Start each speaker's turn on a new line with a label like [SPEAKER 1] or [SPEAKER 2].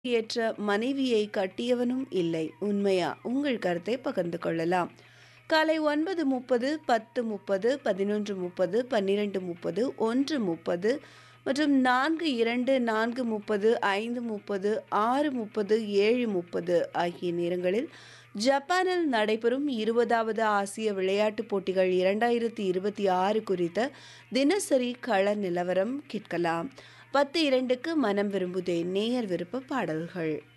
[SPEAKER 1] ஏற்ற மனைவியை கட்டியவனும் இல்லை. உண்மையா? உங்கள் கருத்தை பகிர்ந்து கொள்ளலாம். காலை 9:30, 10:30, 11:30, 12:30, 1:30 மற்றும் 42, 4:30, 5:30, 6:30, 7:30 ஆகிய நேரங்களில் ஜப்பானில் நடைபெறும் 20வது ஆசிய விளையாட்டுப் போட்டிகள் 2026 குறித்த தினசரி கள நிலவரம் கேட்கலாம். 10:02க்கு மனம் விரும்புதே நேயர் விருப்ப பாடல்கள்.